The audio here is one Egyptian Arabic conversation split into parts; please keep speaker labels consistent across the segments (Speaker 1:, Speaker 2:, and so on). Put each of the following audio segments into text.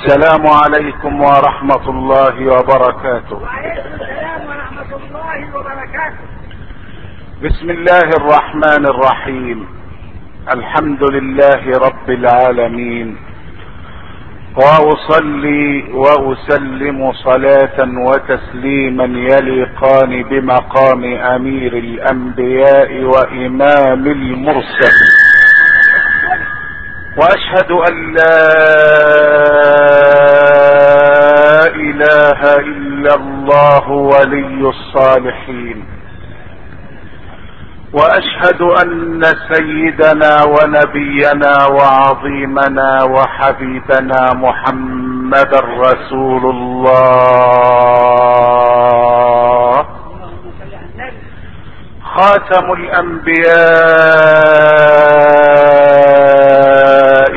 Speaker 1: السلام عليكم ورحمة الله وبركاته
Speaker 2: وعليكم السلام ورحمة الله وبركاته
Speaker 1: بسم الله الرحمن الرحيم الحمد لله رب العالمين واصلي واسلم صلاة وتسليما يليقان بمقام امير الانبياء وامام المرسلين واشهد ان لا اله الا الله ولي الصالحين واشهد ان سيدنا ونبينا وعظيمنا وحبيبنا محمدا رسول الله
Speaker 2: اللهم صل على النبي
Speaker 1: خاتم الانبياء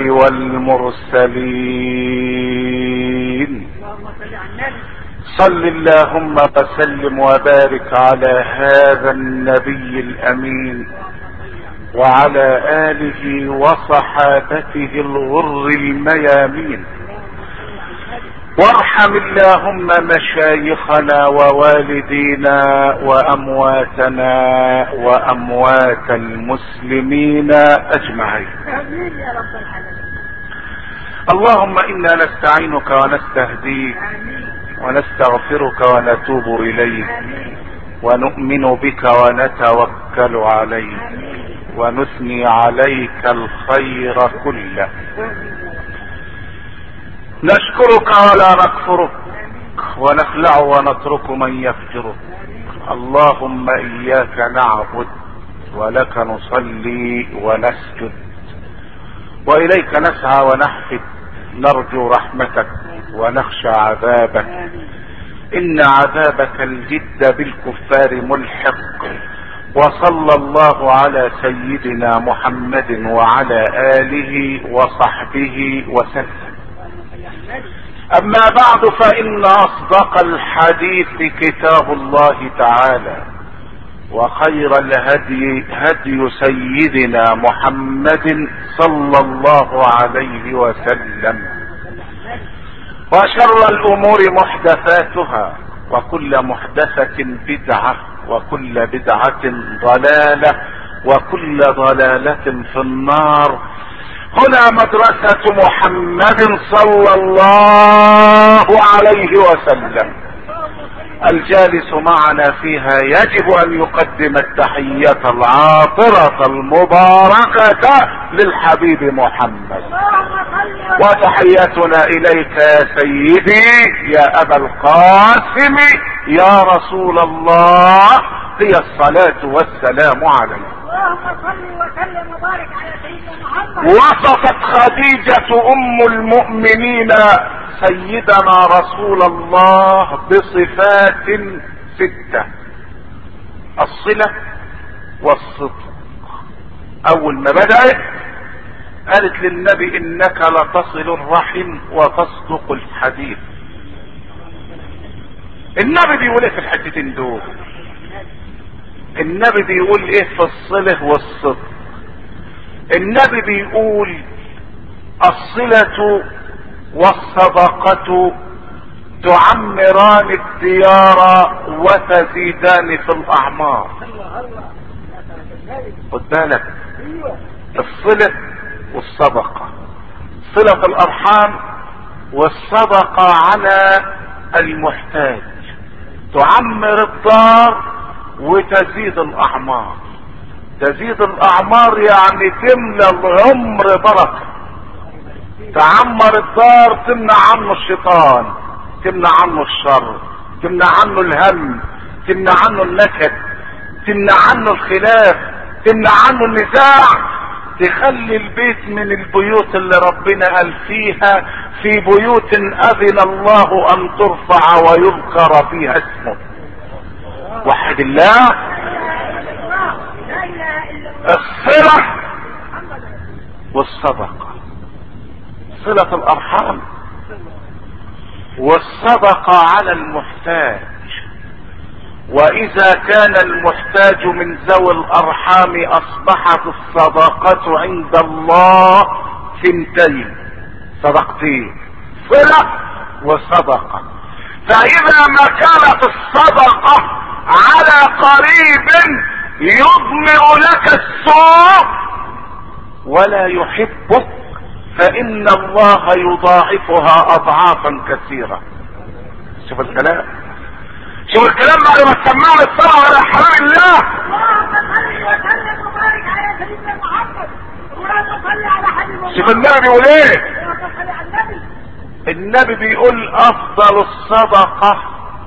Speaker 1: والمرسلين
Speaker 2: اللهم صل على النبي
Speaker 1: صل اللهم وسلم وبارك على هذا النبي الامين وعلى اله وصحابته الغر الميامين وارحم اللهم مشايخنا ووالدينا وامواتنا واموات المسلمين اجمعين
Speaker 2: امين يا رب العالمين
Speaker 1: اللهم انا نستعينك ونستهديك
Speaker 2: امين
Speaker 1: ونستغفرك ونتوب اليك
Speaker 2: امين
Speaker 1: ونؤمن بك ونتوكل عليك
Speaker 2: امين
Speaker 1: ونثني عليك الخير كله نشكرك ولا نكفرك ونخلع ونترك من يفجرك اللهم اياك نعبد ولك نصلي ونسجد واليك نسعى ونحفد نرجو رحمتك ونخشى عذابك ان عذابك الجد بالكفار ملحق وصلى الله على سيدنا محمد وعلى اله وصحبه وسلم اما بعد فان اصدق الحديث كتاب الله تعالى وخير الهدي هدي سيدنا محمد صلى الله عليه وسلم وشر الامور محدثاتها وكل محدثة بدعة وكل بدعة ضلالة وكل ضلالة في النار هنا مدرسة محمد صلى الله عليه وسلم الجالس معنا فيها يجب ان يقدم التحية العاطرة المباركة للحبيب محمد
Speaker 2: اللهم صل
Speaker 1: وتحيتنا اليك يا سيدي يا ابا القاسم يا رسول الله هي الصلاة والسلام عليك
Speaker 2: اللهم صل وسلم وبارك على سيدنا محمد
Speaker 1: وصفت خديجة ام المؤمنين سيدنا رسول الله بصفات ستة الصلة والصدق اول ما بدأت قالت للنبي انك لتصل الرحم وتصدق الحديث النبي بيقول ايه في الحتتين دول النبي بيقول ايه في الصلة والصدق النبي بيقول الصلة والصدقة تعمران الديار وتزيدان في الاعمار
Speaker 2: الله الله يا سلام النبي
Speaker 1: خد بالك
Speaker 2: ايوه
Speaker 1: الصلة والصدقة صلة الارحام والصدقة على المحتاج تعمر الدار وتزيد الاعمار تزيد الاعمار يعني تملى العمر بركة تعمر الدار تمنع عنه الشيطان تمنع عنه الشر تمنع عنه الهم تمنع عنه النكد تمنع عنه الخلاف تمنع عنه النزاع تخلي البيت من البيوت اللي ربنا قال فيها في بيوت اذن الله ان ترفع ويذكر فيها اسمه وحد الله
Speaker 2: لا اله الا الله
Speaker 1: الصلة
Speaker 2: محمد
Speaker 1: والصدقة صلة الارحام والصدقة على المحتاج واذا كان المحتاج من ذوي الارحام اصبحت الصدقة عند الله ثنتين صدقتين مغفرة وصدقة فاذا ما كانت الصدقة على قريب يضمر لك السوء ولا يحبك فان الله يضاعفها اضعافا كثيرة شوف الكلام شوف الكلام بعد ما سمعنا الصلاة على حرام الله
Speaker 2: اللهم صل وسلم وبارك على سيدنا محمد اللهم صل على حبيب الله
Speaker 1: شوف النبي بيقول ايه
Speaker 2: اللهم صل على النبي
Speaker 1: النبي بيقول افضل الصدقة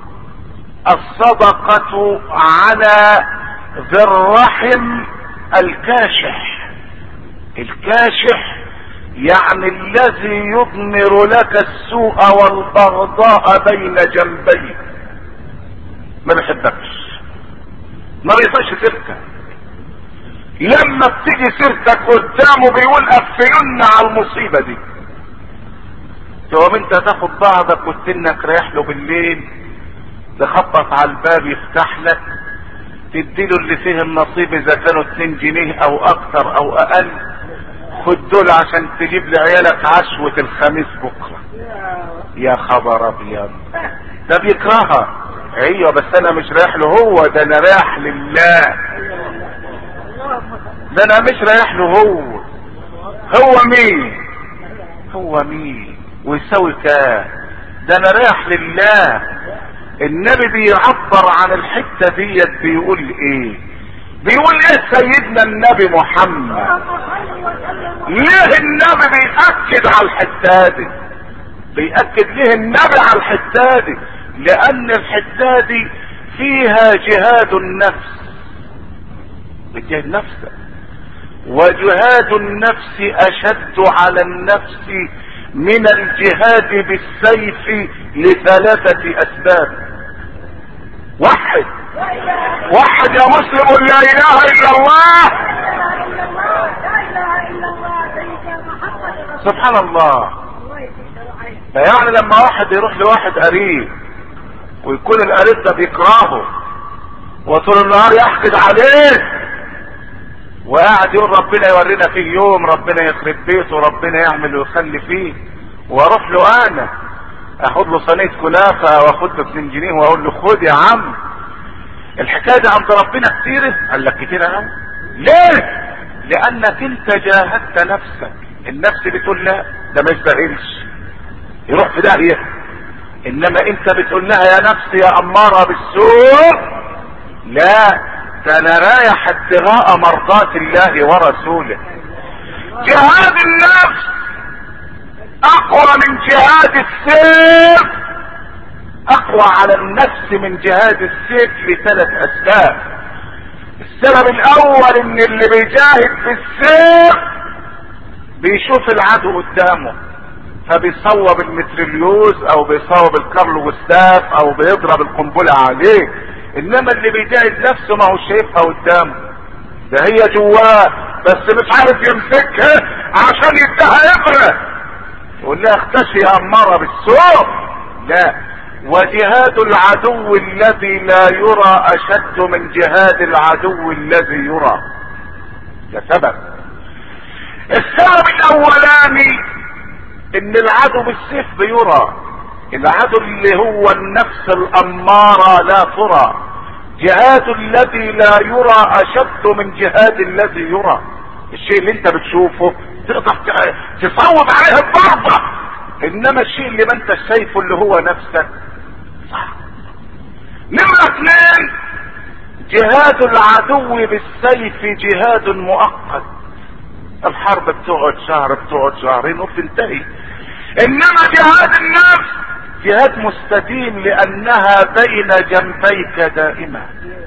Speaker 1: الصدقة على ذي الرحم الكاشح الكاشح يعني الذي يضمر لك السوء والبغضاء بين جنبيك ما بيحبكش ما بيطيش سيرتك لما بتيجي سيرتك قدامه بيقول قفلنا على المصيبة دي تقوم انت تاخد بعضك وتنك رايح له بالليل تخبط على الباب يفتح لك تديله اللي فيه النصيب اذا كانوا 2 جنيه او اكتر او اقل خد دول عشان تجيب لعيالك عشوة الخميس بكرة يا خبر ابيض ده بيكرهها ايوه بس انا مش رايح له هو ده انا رايح لله ده انا مش رايح له هو هو مين هو مين ويساوي كام ده انا رايح لله النبي بيعبر عن الحته ديت بيقول ايه بيقول ايه سيدنا النبي محمد
Speaker 2: اللهم صل وسلم
Speaker 1: ليه النبي بيأكد على الحته دي بيأكد ليه النبي على الحته دي لان الحته دي فيها جهاد النفس بتجاهد نفسك وجهاد النفس اشد على النفس من الجهاد بالسيف لثلاثة اسباب وحد وحد يا مسلم قل لا اله الا الله
Speaker 2: لا اله الا الله سيدنا محمد رسول
Speaker 1: سبحان الله
Speaker 2: الله يكثر عليه
Speaker 1: فيعني لما واحد يروح لواحد قريب ويكون القريب ده بيكرهه وطول النهار يحقد عليه وقاعد يقول ربنا يورينا فيه يوم ربنا يخرب بيته وربنا يعمل ويخلي فيه واروح له انا اخد له صينيه كنافه واخد له 2 جنيه واقول له خد يا عم الحكايه دي عند ربنا كتيره قال لك كتيره قوي ليه لانك انت جاهدت نفسك النفس بتقول لا ده ما يستاهلش يروح في داهيه انما انت بتقول لها يا نفس يا اماره بالسوء لا ده انا رايح ابتغاء مرضات الله ورسوله جهاد النفس اقوى من جهاد السيف اقوى على النفس من جهاد السيف لثلاث اسباب السبب الاول ان اللي بيجاهد بالسيف بيشوف العدو قدامه فبيصوب المتريليوز او بيصوب الكارلو جوستاف او بيضرب القنبلة عليه انما اللي بيجاهد نفسه ما هو شايفها قدامه ده هي جواه بس مش عارف يمسكها عشان يديها ابره يقول لها اختشي يا اماره بالسوء لا وجهاد العدو الذي لا يرى اشد من جهاد العدو الذي يرى ده سبب السبب الاولاني ان العدو بالسيف بيرى العدو اللي هو النفس الامارة لا ترى جهاد الذي لا يرى اشد من جهاد الذي يرى الشيء اللي انت بتشوفه تقدر ت- تصوب عليه الضربة انما الشيء اللي ما انت شايفه اللي هو نفسك صعب نمرة اثنين جهاد العدو بالسيف جهاد مؤقت الحرب بتقعد شهر بتقعد شهرين وبتنتهي انما جهاد النفس جهاد مستديم لانها بين جنبيك دائمة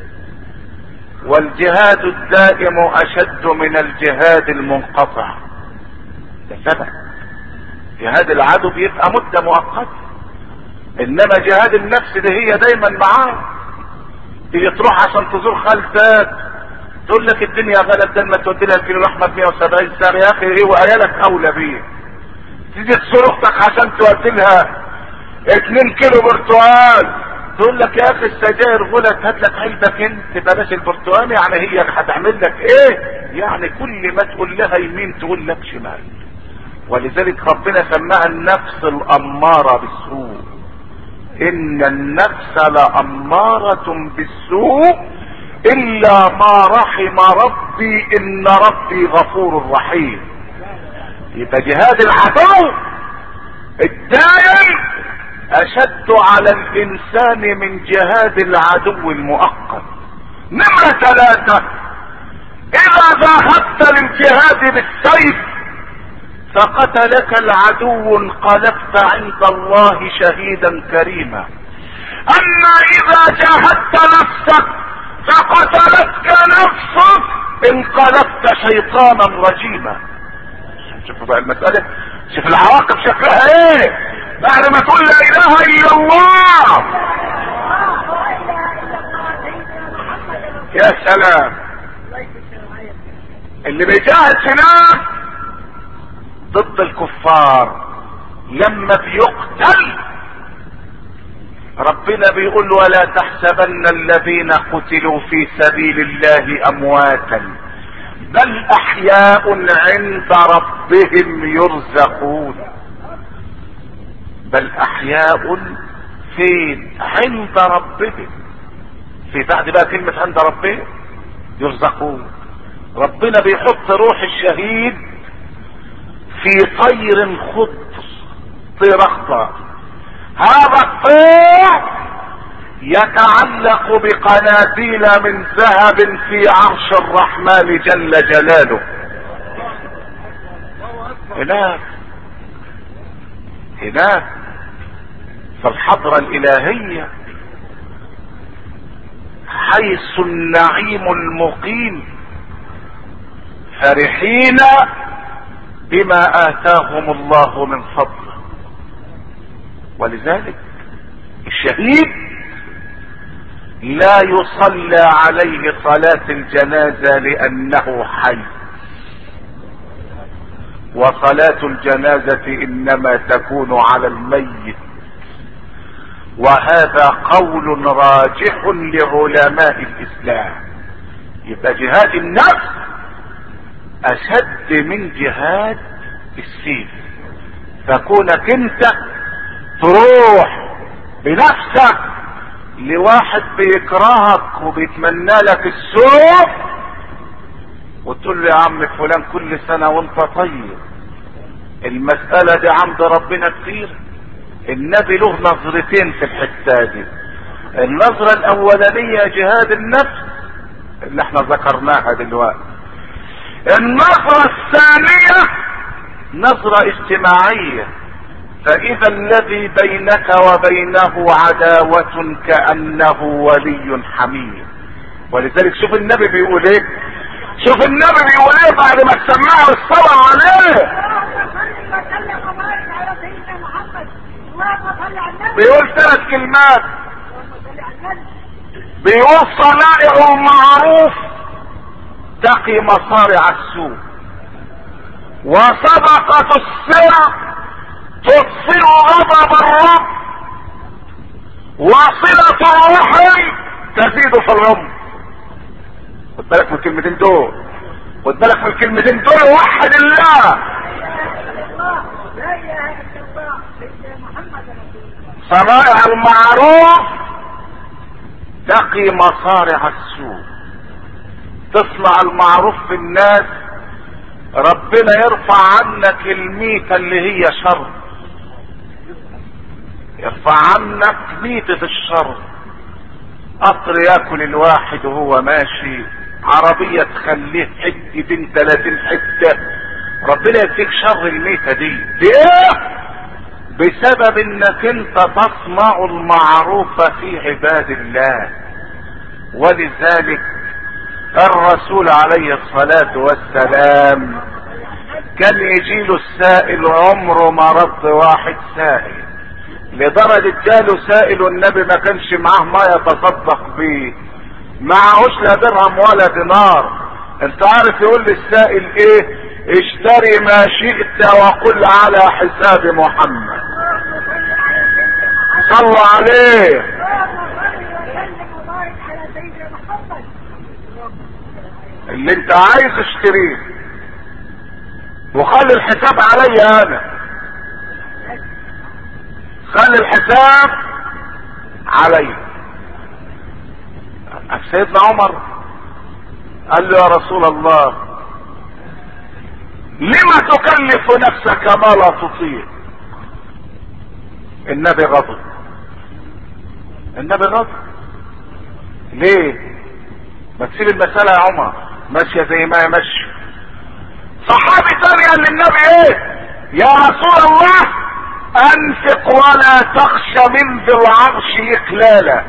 Speaker 1: والجهاد الدائم اشد من الجهاد المنقطع ده سبب جهاد العدو بيبقى مدة مؤقتة انما جهاد النفس دي هي دايما معاه تيجي تروح عشان تزور خالتك تقول لك الدنيا غلط ده ما تودي لها كيلو لحمه ب 170 سعر يا اخي ايه وعيالك اولى بيه تيجي تزور اختك عشان تودي لها 2 كيلو برتقال تقول لك يا اخي السجاير غلط هات لك علبك انت بلاش البرتقال يعني هي هتعمل لك ايه يعني كل ما تقول لها يمين تقول لك شمال ولذلك ربنا سماها النفس الامارة بالسوء ان النفس لامارة بالسوء الا ما رحم ربي ان ربي غفور رحيم يبقى جهاد العدو الدائم اشد على الانسان من جهاد العدو المؤقت نمرة ثلاثة اذا ذهبت للجهاد بالسيف فقتلك العدو انقلبت عند الله شهيدا كريما اما اذا جاهدت نفسك فقتلتك نفسك انقلبت شيطانا رجيما شوفوا بقى المسألة شوف العواقب شكلها ايه بعد ما تقول لا اله الا الله يا سلام اللي بيجاهد هناك ضد الكفار لما بيقتل ربنا بيقول ولا تحسبن الذين قتلوا في سبيل الله امواتا بل احياء عند ربهم يرزقون بل احياء فين عند ربهم في بعد بقى كلمة عند ربهم يرزقون ربنا بيحط روح الشهيد في طير خضر طير اخضر هذا الطير يتعلق بقناديل من ذهب في عرش الرحمن جل جلاله هناك هناك في الحضرة الالهية حيث النعيم المقيم فرحين بما اتاهم الله من فضله ولذلك الشهيد لا يصلى عليه صلاة الجنازة لانه حي وصلاة الجنازة انما تكون على الميت وهذا قول راجح لعلماء الاسلام يبقى جهاد النفس اشد من جهاد السيف فكونك انت تروح بنفسك لواحد بيكرهك وبيتمنى لك السوء وتقول له يا عم فلان كل سنة وانت طيب المسألة دي عند ربنا كتير النبي له نظرتين في الحتة دي النظرة الاولانية جهاد النفس اللي احنا ذكرناها دلوقتي النظرة الثانية نظرة اجتماعية فاذا الذي بينك وبينه عداوة كأنه ولي حميم ولذلك شوف النبي بيقول ايه شوف النبي بيقول ايه بعد ما تسمعوا الصلاة عليه بيقول ثلاث كلمات بيقول صنائع المعروف تقي مصارع السوء وصدقة السر تطفئ غضب الرب وصلة الرحم تزيد في العمر خد بالك من الكلمتين دول خد بالك من الكلمتين دول وحد الله صنائع المعروف تقي مصارع السوء تصنع المعروف في الناس ربنا يرفع عنك الميتة اللي هي شر يرفع عنك ميتة الشر قطر ياكل الواحد وهو ماشي عربية تخليه حتتين تلاتين حتة ربنا يكفيك شر الميتة دي ليه بسبب انك انت تصنع المعروف في عباد الله ولذلك الرسول عليه الصلاة والسلام كان يجيله السائل عمره ما رد واحد سائل لدرجة جاله سائل والنبي ما كانش معاه ما يتصدق بيه معهوش لا درهم ولا دينار انت عارف يقول للسائل ايه اشتري ما شئت وقل على حساب محمد صلوا عليه اللي انت عايز اشتريه وخلي الحساب عليا انا خلي الحساب علي سيدنا عمر قال له يا رسول الله لما تكلف نفسك ما لا تطيق النبي غضب النبي غضب ليه ما تسيب المسألة يا عمر ماشية زي ما هي ماشية صحابي تاني قال للنبي ايه يا رسول الله انفق ولا تخشى من ذي العرش اقلالا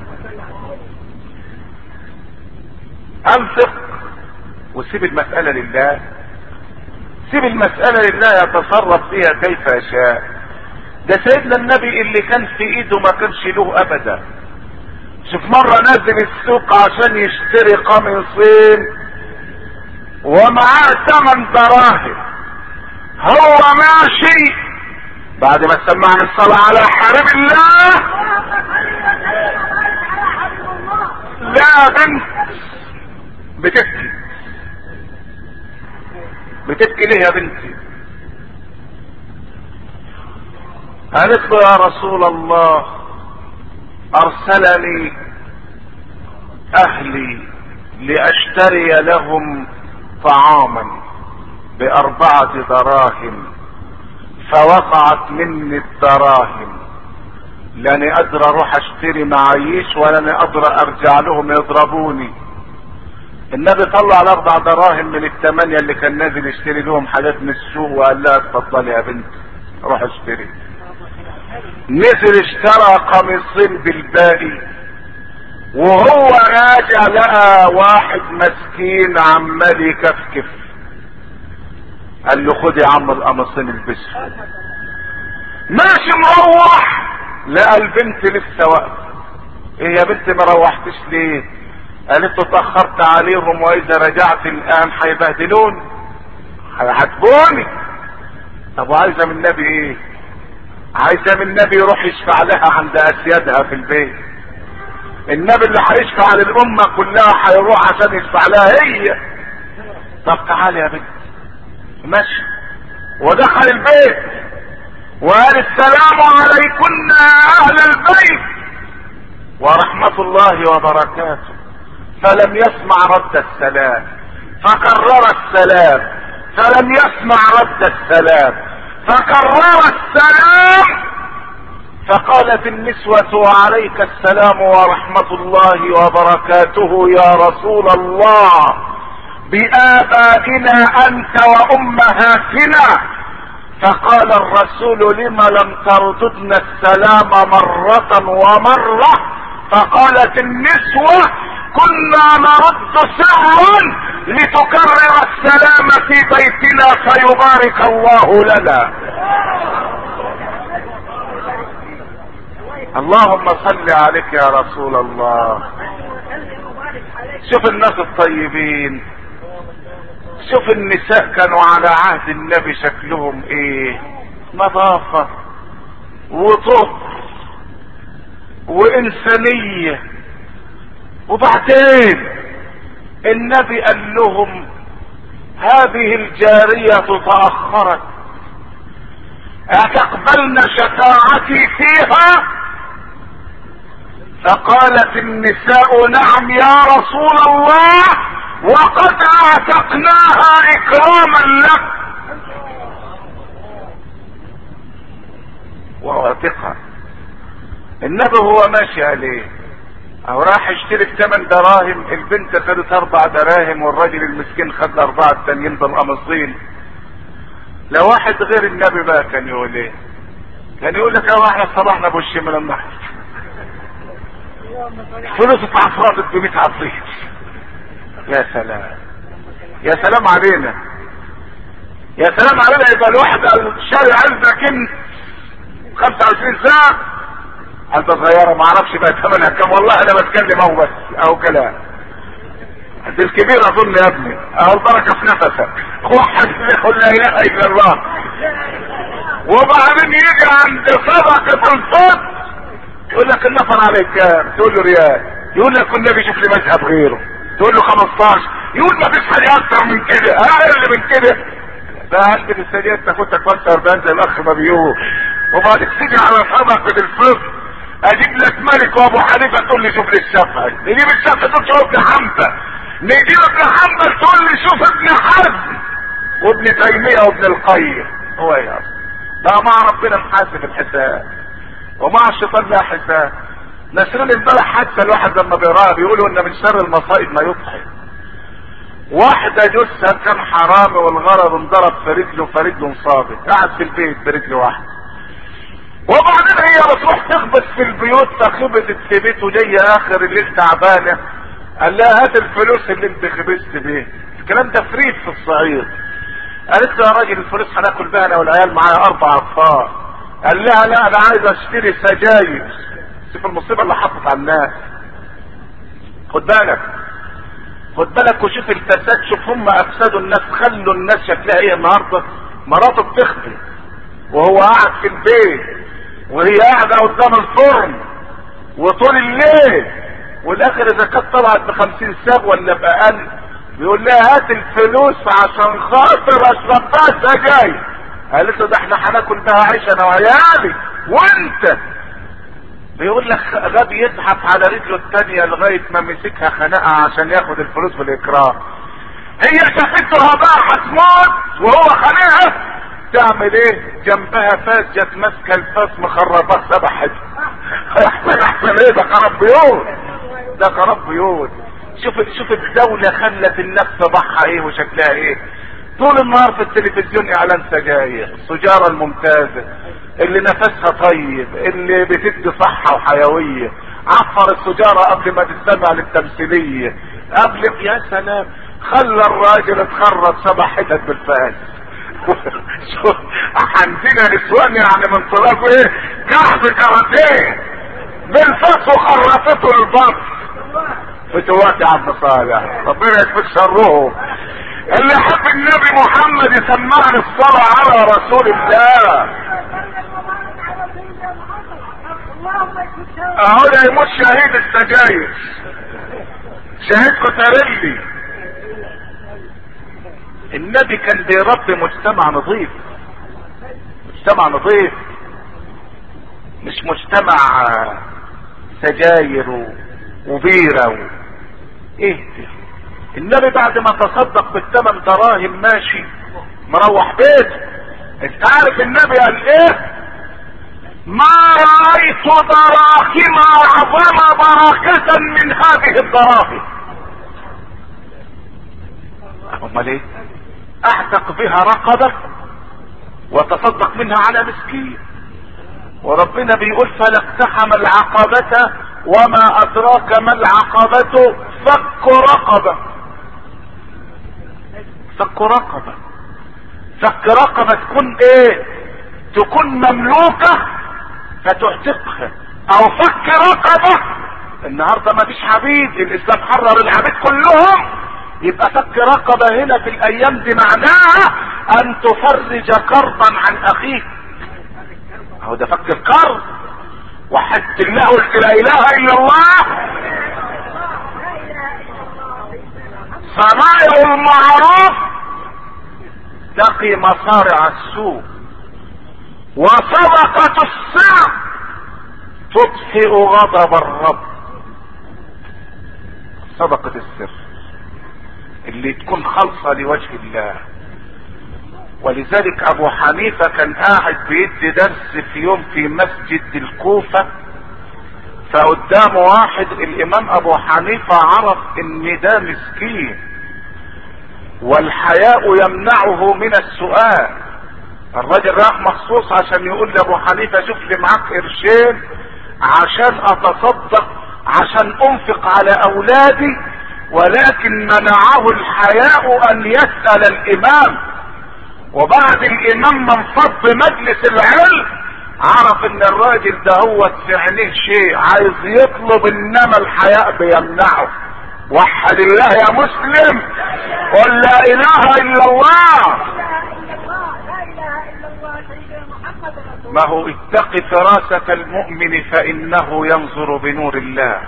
Speaker 1: انفق وسيب المسألة لله سيب المسألة لله يتصرف فيها كيف يشاء ده سيدنا النبي اللي كان في ايده ما كانش له ابدا شوف مرة نازل السوق عشان يشتري قميصين ومعاه ثمن دراهم هو ماشي بعد ما سمعنا الصلاة على حرم الله لا بنت بتبكي بتبكي ليه يا بنتي قالت له يا رسول الله ارسلني اهلي لاشتري لهم طعاما باربعة دراهم فوقعت مني الدراهم لاني قادر اروح اشتري معايش ولا انا قادر ارجع لهم يضربوني النبي طلع الاربع دراهم من الثمانية اللي كان نازل يشتري لهم حاجات من السوق وقال لها اتفضلي يا بنت روح اشتري نزل اشترى قميصين بالباقي وهو راجع لقى واحد مسكين عمال يكفكف قال له خد يا عم القميصين البسهم ماشي مروح لقى البنت لسه واقفه ايه يا بنت ما روحتش ليه قالت له اتاخرت عليهم واذا رجعت الان هيبهدلوني هيعاتبوني طب وعايزه من النبي ايه عايزه من النبي يروح يشفع لها عند اسيادها في البيت النبي اللي هيشفع للامه كلها هيروح عشان يشفع لها هي طب تعالي يا بنت ماشي ودخل البيت وقال السلام عليكن يا اهل البيت ورحمة الله وبركاته فلم يسمع رد السلام فكرر السلام فلم يسمع رد السلام فكرر السلام فقالت النسوة وعليك السلام ورحمة الله وبركاته يا رسول الله بآبائنا أنت وأمهاتنا فقال الرسول لم لم ترددن السلام مرة ومرة فقالت النسوة كنا نرد سرا لتكرر السلام في بيتنا فيبارك الله لنا اللهم صل عليك يا رسول الله شوف الناس الطيبين شوف النساء كانوا على عهد النبي شكلهم ايه نظافة وطهر وانسانية وبعدين النبي قال لهم هذه الجارية تأخرت أتقبلن شفاعتي فيها فقالت النساء نعم يا رسول الله وقد اعتقناها اكراما لك وواثقة النبي هو ماشي عليه او راح يشتري بثمن دراهم البنت خدت اربع دراهم والراجل المسكين خد الاربعة التانيين بالقمصين لو واحد غير النبي بقى كان يقول ايه كان يقول لك اه احنا صلحنا بوش من النحر فلوس اتعفرت ب 100 عصير يا سلام يا سلام علينا يا سلام علينا يبقى الواحد شاري علبة كنت 25 ساعة علبة صغيرة ما اعرفش بقى ثمنها كام والله انا بتكلم اهو بس اهو كلام دي الكبير اظن يا ابني اهو البركة في نفسك وحد يقول لا اله الا الله وبعدين يجي عند صدقة الفطر يقول لك النفر عليك كام تقول له ريال يقول لك النبي شوف لي مذهب غيره تقول له 15 يقول ما فيش حاجه اكتر من كده اقل من كده ده قلب السريع انت كنت توسع بان زي الاخ ما بيقول وبعدين تيجي على صدق من الفقه اجيب لك مالك وابو حنيفه تقول لي شوف لي الشافعي نجيب الشافعي تقول شوف ابن حنبل نجيب ابن حنبل تقول لي شوف ابن حزم وابن تيميه وابن القيم هو يا بقى مع ربنا محاسب الحساب ومع الشيطان لا حساب نسرين امبارح حتى الواحد لما بيقراها بيقولوا ان من شر المصائب ما يضحك واحدة جثة كان حرامي والغرض انضرب في رجله فرجله انصابت قاعد في البيت برجل واحدة وبعدين هي بتروح تخبط في البيوت فخبطت في بيته جاية اخر الليل تعبانة قال لها هات الفلوس اللي انت خبزت بيه الكلام ده فريد في الصعيد قالت له يا راجل الفلوس هناكل بيها انا والعيال معايا اربع اطفال قال لها لا انا عايز اشتري سجاير شوف المصيبه اللي حطت على الناس خد بالك خد بالك وشوف الفساد شوف هم افسدوا الناس خلوا الناس شكلها ايه النهارده مراته بتخدم وهو قاعد في البيت وهي قاعده قدام الفرن وطول الليل والاخر اذا كانت طلعت بخمسين ساب ولا باقل بيقول لها هات الفلوس عشان خاطر اشرب بها سجاير قالت له ده احنا هناكل بها عيش انا وعيالي وانت بيقول لك غبي يزحف على رجله التانية لغاية ما مسكها خنقها عشان ياخد الفلوس بالاكراه هي شافتها بقى هتموت وهو خانقها تعمل ايه جنبها فاس جت ماسكه الفاس مخرباه سبحت احسن احسن ايه ده خراب بيوت ده خراب بيوت شوف شوف الدولة خلت الناس صباحها ايه وشكلها ايه طول النهار في التلفزيون اعلان سجاير السجارة الممتازة اللي نفسها طيب اللي بتدي صحة وحيوية عفر السجارة قبل ما تستمع للتمثيلية قبل يا سلام خلى الراجل اتخرج سبع حتت بالفاس شوف عندنا نسوان يعني من طلاقه ايه كعب كاراتيه بالفاس وخرطته البطن فتوات يا عبد صالح ربنا يكفيك شرهم اللي حب النبي محمد يسمعني الصلاة على رسول الله اهو ده يموت شهيد السجاير شهيد كتاريلي النبي كان بيربي مجتمع نظيف مجتمع نظيف مش مجتمع سجاير وبيرة و... ايه ده النبي بعد ما تصدق بالثمن دراهم ماشي مروح بيته انت عارف النبي قال ايه ما رأيت دراهم اعظم بركة من هذه الدراهم امال ايه اعتق بها رقبة وتصدق منها على مسكين وربنا بيقول فلا اقتحم العقبة وما ادراك ما العقبة فك رقبة فك رقبة فك رقبة تكون ايه تكون مملوكة فتعتقها او فك رقبة النهاردة ما فيش عبيد الاسلام حرر العبيد كلهم يبقى فك رقبة هنا في الايام دي معناها ان تفرج كربا عن اخيك اهو ده فك الكرب وحدت الله قلت لا اله الا الله صنائع المعروف تقي مصارع السوء وصدقة السر تطفئ غضب الرب صدقة السر اللي تكون خالصة لوجه الله ولذلك ابو حنيفة كان قاعد بيدي درس في يوم في مسجد الكوفة فقدامه واحد الامام ابو حنيفة عرف ان ده مسكين والحياء يمنعه من السؤال الراجل راح مخصوص عشان يقول لابو حنيفة شوف لي معاك قرشين عشان اتصدق عشان انفق على اولادي ولكن منعه الحياء ان يسأل الامام وبعد الامام ما انفض مجلس العلم عرف ان الراجل ده هو في عينيه شيء عايز يطلب انما الحياء بيمنعه وحد الله يا مسلم قل لا اله الا الله ما هو اتق فراسة المؤمن فانه ينظر بنور الله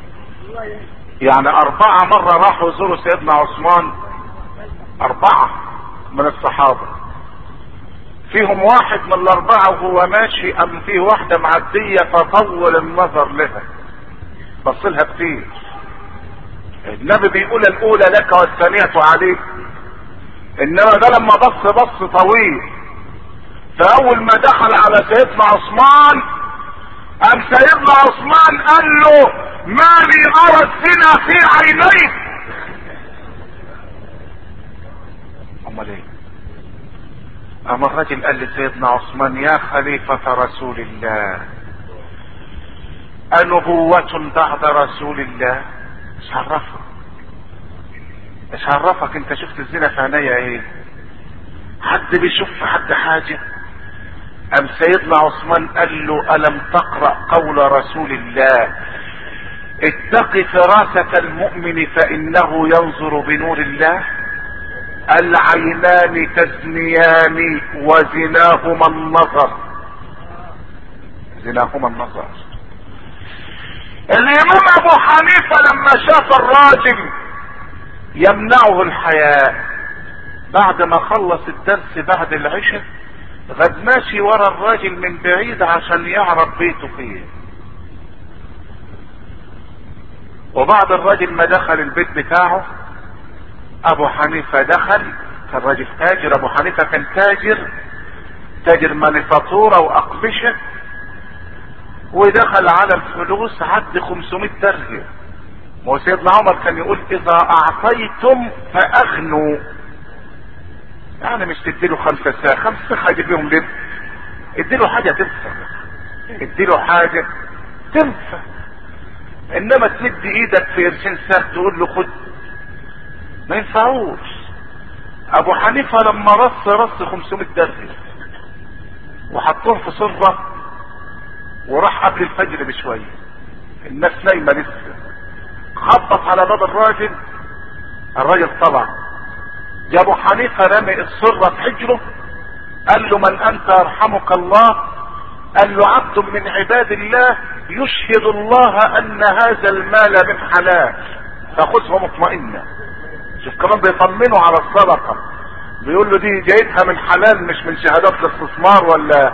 Speaker 1: يعني اربعة مرة راحوا يزوروا سيدنا عثمان اربعة من الصحابة فيهم واحد من الاربعة وهو ماشي ام فيه واحدة معدية فطول النظر لها بص لها كتير النبي بيقول الاولى لك والثانية عليك انما ده لما بص بص طويل فاول ما دخل على سيدنا عثمان قام سيدنا عثمان قال له ما لي ارى الزنا في عينيك امال ايه اما الرجل قال لسيدنا عثمان يا خليفة رسول الله أنبوة بعد رسول الله ايش عرفك ايش عرفك انت شفت الزنا في عينيا ايه حد بيشوف في حد حاجة ام سيدنا عثمان قال له الم تقرأ قول رسول الله اتق فراسة المؤمن فانه ينظر بنور الله العينان تزنيان وزناهما النظر زناهما النظر الامام ابو حنيفة لما شاف الراجل يمنعه الحياء بعد ما خلص الدرس بعد العشاء غد ماشي ورا الراجل من بعيد عشان يعرف بيته فين وبعد الراجل ما دخل البيت بتاعه ابو حنيفة دخل كان راجل تاجر ابو حنيفة كان تاجر تاجر مانيفاتورة واقمشة ودخل على الفلوس عد 500 درهم ما هو سيدنا عمر كان يقول اذا اعطيتم فاغنوا يعني مش تديله خمسة ساعة خمسة ساعة هيجيب بيهم لب اديله حاجة تنفع اديله حاجة تنفع انما تمد ايدك في قرشين ساعة تقول له خد ما ينفعوش ابو حنيفة لما رص رص 500 درهم وحطوه في صرة وراح قبل الفجر بشوية الناس نايمة لسه خبط على باب الراجل الراجل طلع جا ابو حنيفة رمي الصرة في حجره قال له من انت يرحمك الله قال له عبد من عباد الله يشهد الله ان هذا المال من حلال فخذه مطمئنا شوف كمان بيطمنوا على الصدقة بيقول له دي جايتها من حلال مش من شهادات الاستثمار ولا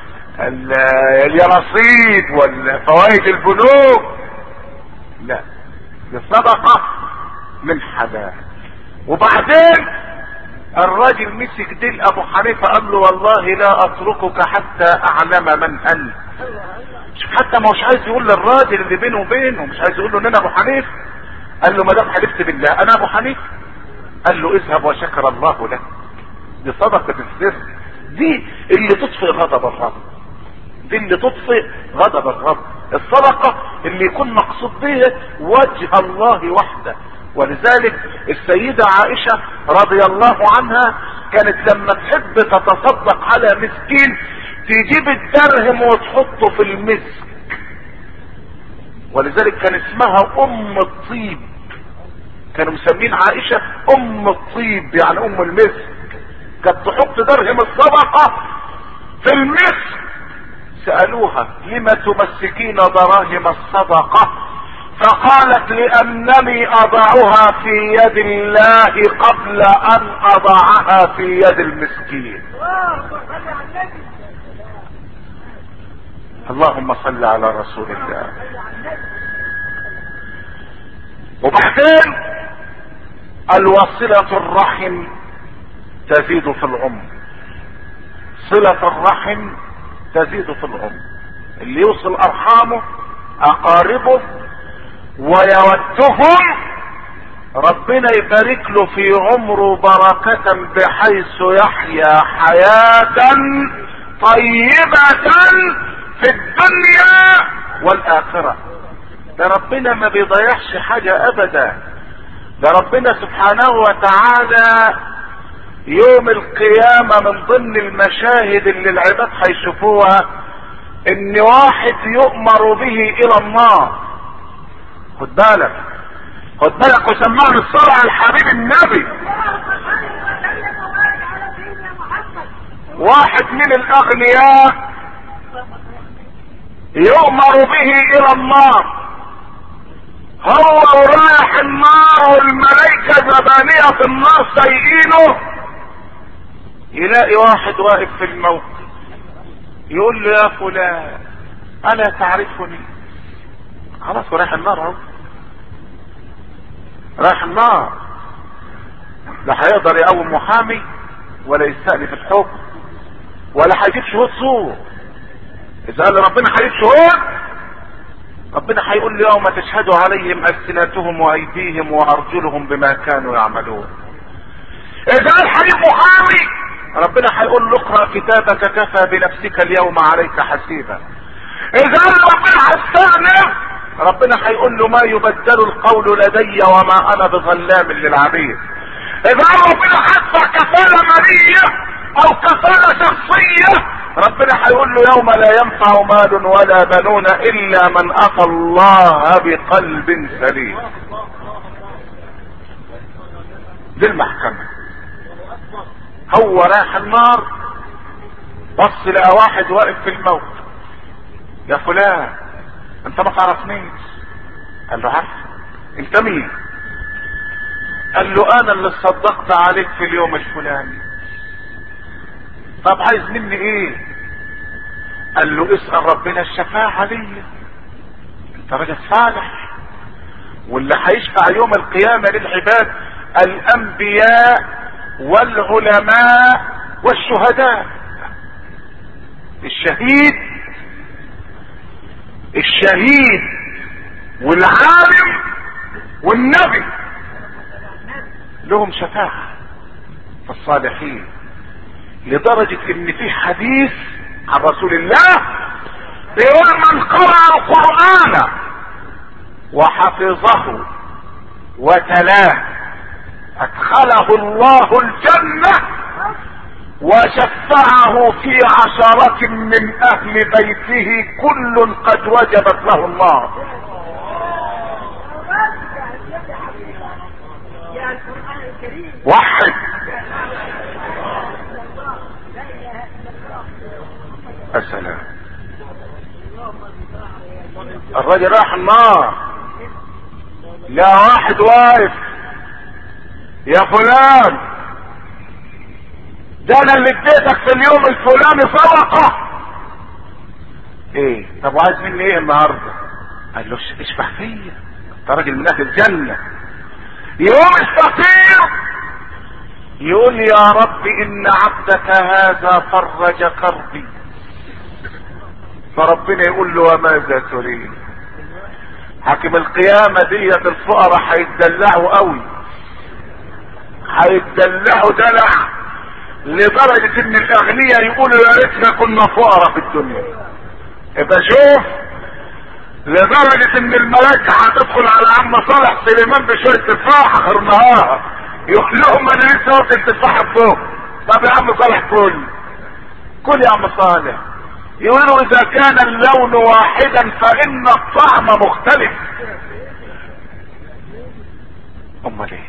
Speaker 1: اليرصيد ولا فوائد البنوك لا دي صدقة من حلال وبعدين الراجل مسك ديل ابو حنيفة قال له والله لا اتركك حتى اعلم من انت شوف حتى ما هوش عايز يقول للراجل اللي بينه وبينه مش عايز يقول له ان انا ابو حنيفة قال له ما دام حلفت بالله انا ابو حنيفة قال له اذهب وشكر الله لك دي صدقة السر دي اللي تطفئ غضب الرب دي اللي تطفئ غضب الرب الصدقة اللي يكون مقصود بها وجه الله وحده ولذلك السيدة عائشة رضي الله عنها كانت لما تحب تتصدق على مسكين تجيب الدرهم وتحطه في المسك ولذلك كان اسمها ام الطيب كانوا مسمين عائشة ام الطيب يعني ام المسك كانت تحط درهم الصدقة في المسك سألوها لم تمسكين دراهم الصدقة فقالت لانني اضعها في يد الله قبل ان اضعها في يد المسكين اللهم صل على رسول الله وبعدين الوصلة الرحم تزيد في العمر صلة الرحم تزيد في العمر اللي يوصل ارحامه اقاربه ويودهم ربنا يبارك له في عمره بركة بحيث يحيا حياة طيبة في الدنيا والآخرة ده ربنا ما بيضيعش حاجة أبدا ده ربنا سبحانه وتعالى يوم القيامة من ضمن المشاهد اللي العباد هيشوفوها ان واحد يؤمر به الى النار خد بالك خد بالك وسمعنا الصلاة على الحبيب النبي واحد من الاغنياء يؤمر به الى النار هو رايح النار والملائكة زبانية في النار سايقينه يلاقي واحد واقف في الموقف يقول له يا فلان الا تعرفني خلاص هو رايح النار اهو رايح النار لا هيقدر يقوم محامي ولا يستأنف الحكم ولا هيجيب شهود صور اذا قال ربنا هيجيب شهود ربنا هيقول له يوم تشهد عليهم السنتهم وايديهم وارجلهم بما كانوا يعملون اذا قال هيجيب محامي ربنا هيقول له اقرا كتابك كفى بنفسك اليوم عليك حسيبا اذا قال ربنا هستأنف ربنا هيقول له ما يبدل القول لدي وما انا بظلام للعبيد اذا قال ربنا هدفع كفالة مالية او كفالة شخصية ربنا هيقول له يوم لا ينفع مال ولا بنون الا من اتى الله بقلب سليم دي المحكمة هو راح النار بص لقى واحد واقف في الموت يا فلان انت ما تعرفنيش قال له عارف انت مين قال له انا اللي صدقت عليك في اليوم الفلاني طب عايز مني ايه قال له اسأل ربنا الشفاعة ليا انت راجل صالح واللي هيشفع يوم القيامة للعباد الانبياء والعلماء والشهداء الشهيد الشهيد والعالم والنبي لهم شفاعة في الصالحين لدرجة ان في حديث عن رسول الله بيقول من قرأ القرآن وحفظه وتلاه ادخله الله الجنة وشفعه في عشرة من اهل بيته كل قد وجبت له النار
Speaker 2: يا القرآن الكريم
Speaker 1: وحد
Speaker 2: لا اله الا الله
Speaker 1: السلام الراجل راح النار لا واحد واقف يا فلان ده انا اللي اديتك في اليوم الفلاني صدقة ايه طب وعايز مني ايه النهارده قال له اش- اشفع فيا انت راجل من اهل الجنة يقوم الفقير يقول يا رب ان عبدك هذا فرج كربي فربنا يقول له وماذا تريد حاكم القيامة ديت الفقراء هيتدلعوا قوي هيتدلعوا دلع لدرجة ان الاغنياء يقولوا يا ريتنا كنا فقراء في الدنيا يبقى شوف لدرجة ان الملائكة هتدخل على عم صالح سليمان بشوية تفاحة خرناها يقول لهم انا لسه واكل تفاحة فوق طب يا عم صالح كل كل يا عم صالح يقولوا اذا كان اللون واحدا فان الطعم مختلف امال ايه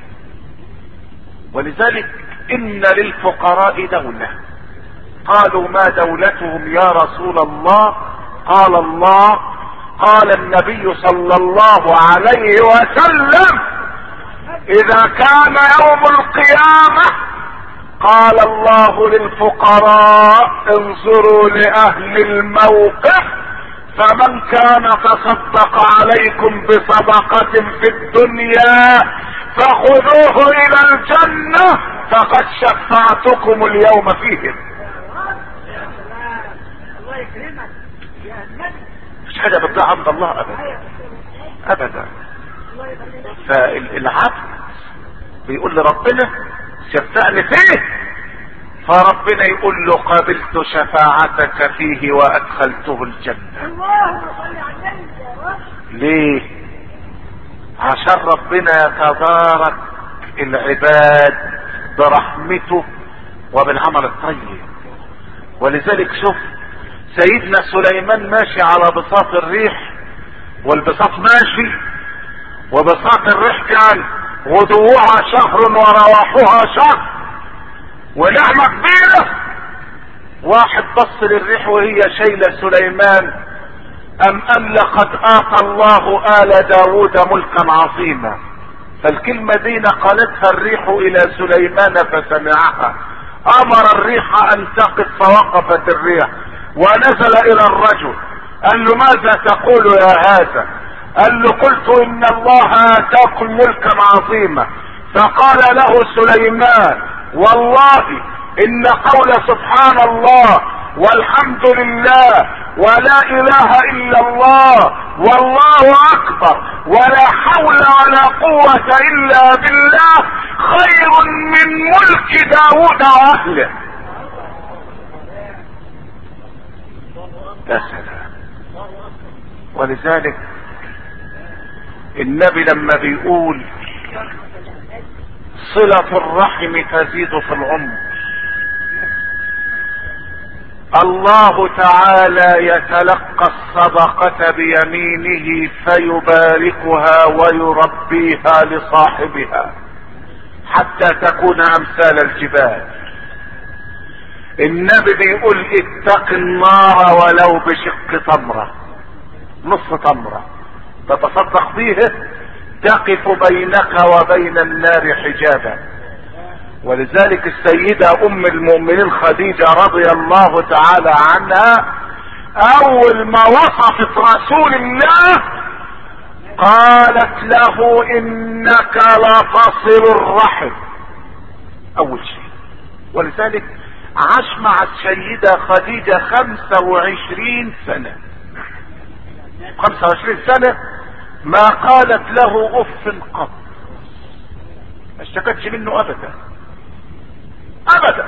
Speaker 1: ولذلك ان للفقراء دولة قالوا ما دولتهم يا رسول الله قال الله قال النبي صلى الله عليه وسلم اذا كان يوم القيامة قال الله للفقراء انظروا لاهل الموقف فمن كان تصدق عليكم بصدقة في الدنيا فخذوه الى الجنة فقد شفعتكم اليوم فيهم
Speaker 2: يا سلام الله يكرمك يا النبي
Speaker 1: مش حاجة بتضيع عند الله ابدا ابدا
Speaker 2: الله يخليك
Speaker 1: فالعبد بيقول لربنا شفعني فيه فربنا يقول له قبلت شفاعتك فيه وادخلته الجنة
Speaker 2: اللهم صل على النبي يا رب
Speaker 1: ليه عشان ربنا يتبارك العباد برحمته وبالعمل الطيب ولذلك شوف سيدنا سليمان ماشي على بساط الريح والبساط ماشي وبساط الريح كان غدوها شهر ورواحها شهر ونعمة كبيرة واحد بص للريح وهي شايلة سليمان ام قال لقد اعطى الله ال داود ملكا عظيما فالكلمة دي نقلتها الريح الى سليمان فسمعها امر الريح ان تقف فوقفت الريح ونزل الى الرجل قال له ماذا تقول يا هذا قال له قلت ان الله اتاكم ملكا عظيما فقال له سليمان والله ان قول سبحان الله والحمد لله ولا اله الا الله والله اكبر ولا حول ولا قوة الا بالله خير من ملك داود واهله يا سلام ولذلك النبي لما بيقول صلة الرحم تزيد في العمر الله تعالى يتلقى الصدقة بيمينه فيباركها ويربيها لصاحبها حتى تكون امثال الجبال النبي بيقول اتق النار ولو بشق تمرة نصف تمرة تتصدق به تقف بينك وبين النار حجابا ولذلك السيدة ام المؤمنين خديجة رضي الله تعالى عنها اول ما وصفت رسول الله قالت له انك لتصل الرحم اول شيء ولذلك عاش مع السيدة خديجة خمسة وعشرين سنة خمسة وعشرين سنة ما قالت له اف قط ما اشتكتش منه ابدا ابدا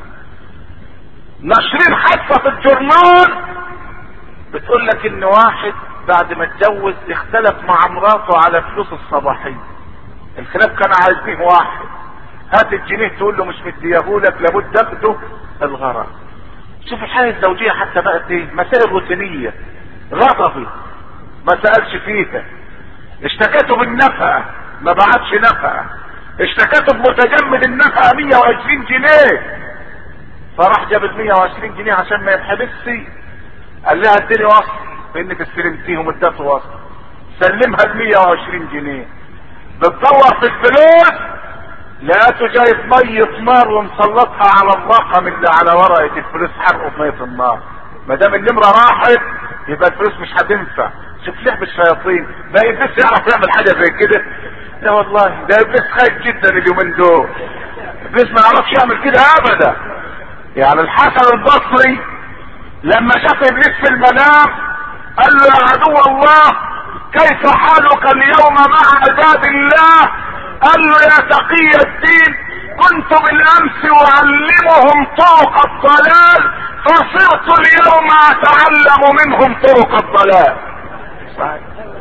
Speaker 1: ناشرين حادثة في الجورنال بتقول لك ان واحد بعد ما اتجوز اختلف مع مراته على فلوس الصباحية الخلاف كان عايز فيه واحد هات الجنيه تقول له مش مديهولك لابد تاخده الغرض شوف الحياة الزوجية حتى بقت ايه مسائل روتينية غضبي ما سألش فيها اشتكيته بالنفقة ما بعتش نفقة اشتكيته بمتجمد النفقة 120 جنيه فراح جاب ال 120 جنيه عشان ما يتحبسش قال لها اديني وصل بانك استلمتيهم ادته وصل سلمها ال 120 جنيه بتدور في الفلوس لقيته جايب مية نار ومسلطها على الرقم اللي على ورقة الفلوس حرقه بمية النار ما دام النمرة راحت يبقى الفلوس مش هتنفع شوف لعب الشياطين ده ابليس يعرف يعمل حاجة زي كده لا والله ده ابليس خايف جدا اليومين دول ابليس ما يعرفش يعمل كده ابدا يعني الحسن البصري لما شاف ابليس في المنام قال له يا عدو الله كيف حالك اليوم مع عباد الله قال له يا تقي الدين كنت بالامس اعلمهم طرق الضلال فصرت اليوم اتعلم منهم طرق الضلال صحيح.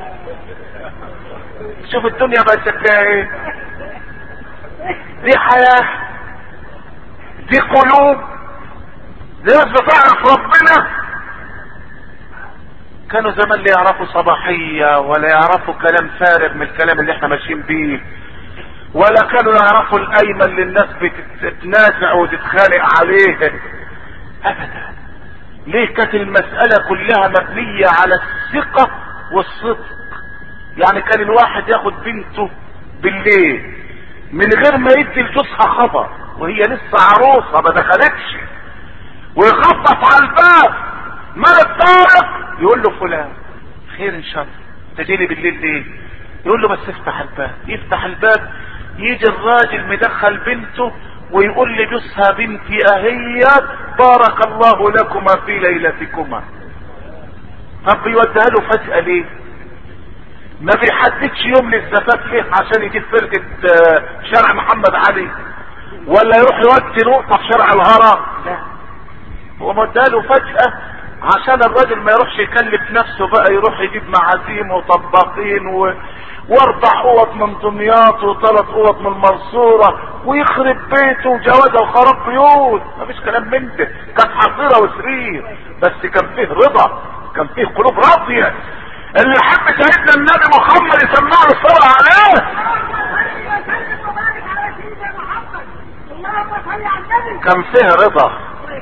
Speaker 1: شوف الدنيا بقت شكلها ايه دي حياة دي قلوب دي ناس بتعرف ربنا كانوا زمان لا يعرفوا صباحية ولا يعرفوا كلام فارغ من الكلام اللي احنا ماشيين بيه ولا كانوا يعرفوا القايمة اللي الناس بتتنازع وتتخانق عليها ابدا ليه كانت المسألة كلها مبنية على الثقة والصدق يعني كان الواحد ياخد بنته بالليل من غير ما يدي لجوزها خبر وهي لسه عروسة ما دخلتش ويخبط على الباب مال الطارق يقول له فلان خير ان شاء الله تجيلي بالليل ليه يقول له بس افتح الباب يفتح الباب يجي الراجل مدخل بنته ويقول لجوزها بنتي اهيت بارك الله لكما في ليلتكما طب يوديها له فجأة ليه ما بيحددش يوم للزفاف ليه عشان يجيب فرقة شارع محمد علي ولا يروح يودي نقطة في شارع الهرم لا هو مداله فجأة عشان الراجل ما يروحش يكلف نفسه بقى يروح يجيب معازيم وطباخين و... واربع اوض من دمياط وثلاث اوض من المنصورة ويخرب بيته وجوازه وخراب بيوت مفيش كلام من ده كانت حظيرة وسرير بس كان فيه رضا كان فيه قلوب راضية اللي حب سيدنا النبي محمد يسمع له الصلاة عليه كان فيه رضا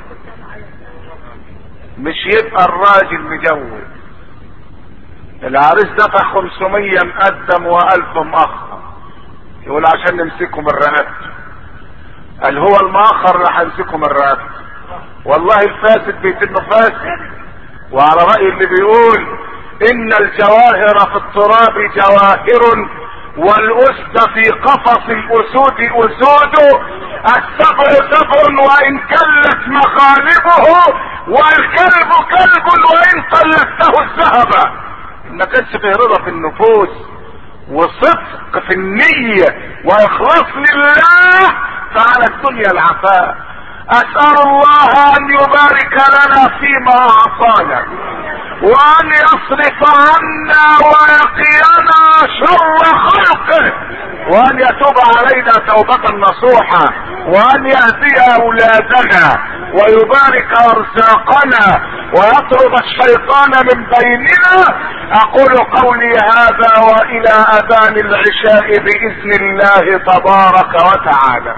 Speaker 1: مش يبقى الراجل مجوز العريس دفع 500 مقدم و1000 مؤخر يقول عشان نمسكهم الرقبه قال هو الماخر راح امسكه الرقبه والله الفاسد بيتنه فاسد وعلى رأي اللي بيقول ان الجواهر في التراب جواهر والاسد في قفص الاسود اسود السبع سبع وان كلت مخالبه والكلب كلب وان قلدته الذهب ما كانش فيه رضا في النفوس وصدق في النية واخلاص لله فعلى الدنيا العفاء اسأل الله ان يبارك لنا فيما اعطانا وان يصرف عنا ويقينا شر خلقه وان يتوب علينا توبة نصوحة وان يهدي اولادنا ويبارك ارزاقنا ويطرد الشيطان من بيننا اقول قولي هذا والى اذان العشاء باذن الله تبارك وتعالى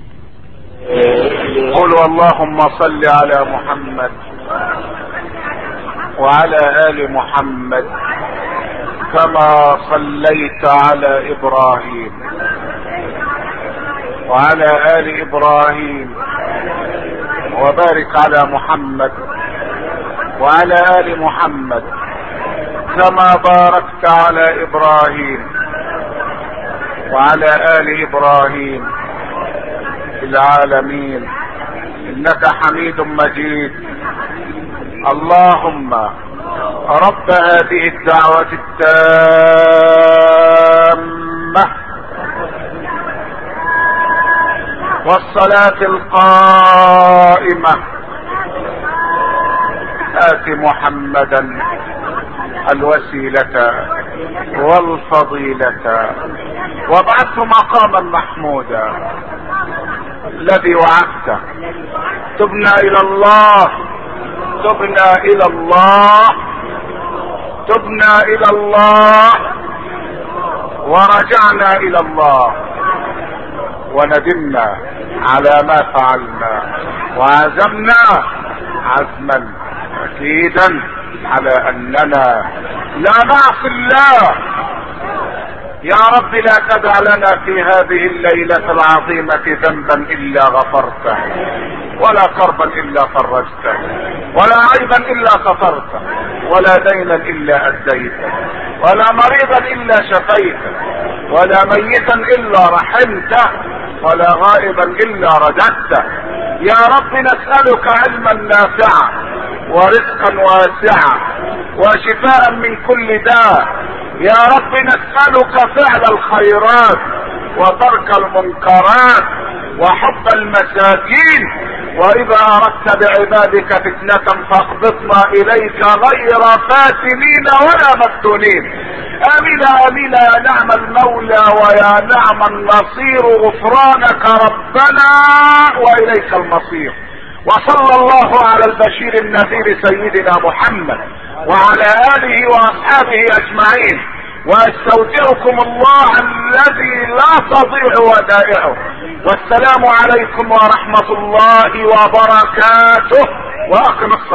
Speaker 1: قولوا اللهم صل على محمد وعلى ال محمد كما صليت على ابراهيم وعلى ال ابراهيم وبارك على محمد وعلى ال محمد كما باركت على ابراهيم وعلى ال ابراهيم في العالمين انك حميد مجيد اللهم رب هذه الدعوة التامة والصلاة القائمة آت محمدا الوسيلة والفضيلة وابعثه مقاما محمودا الذي وعدته تبنا الى الله تبنا الى الله تبنا الى الله ورجعنا الى الله وندمنا على ما فعلنا وعزمنا عزما اكيدا على اننا لا نعصي الله يا رب لا تدع لنا في هذه الليلة العظيمة ذنبا الا غفرته ولا كربا الا فرجته ولا عيبا الا سترته ولا دينا الا اديته ولا مريضا الا شفيته ولا ميتا الا رحمته ولا غائبا الا رددته يا رب نسألك علما نافعا ورزقا واسعا وشفاء من كل داء يا رب نسألك فعل الخيرات وترك المنكرات وحب المساكين واذا اردت بعبادك فتنة فاقبضنا اليك غير فاتنين ولا مفتونين امين امين يا نعم المولى ويا نعم النصير غفرانك ربنا واليك المصير وصلى الله على البشير النذير سيدنا محمد وعلى اله واصحابه اجمعين واستودعكم الله الذي لا تضيع ودائعه والسلام عليكم ورحمة الله وبركاته واقم الصلاة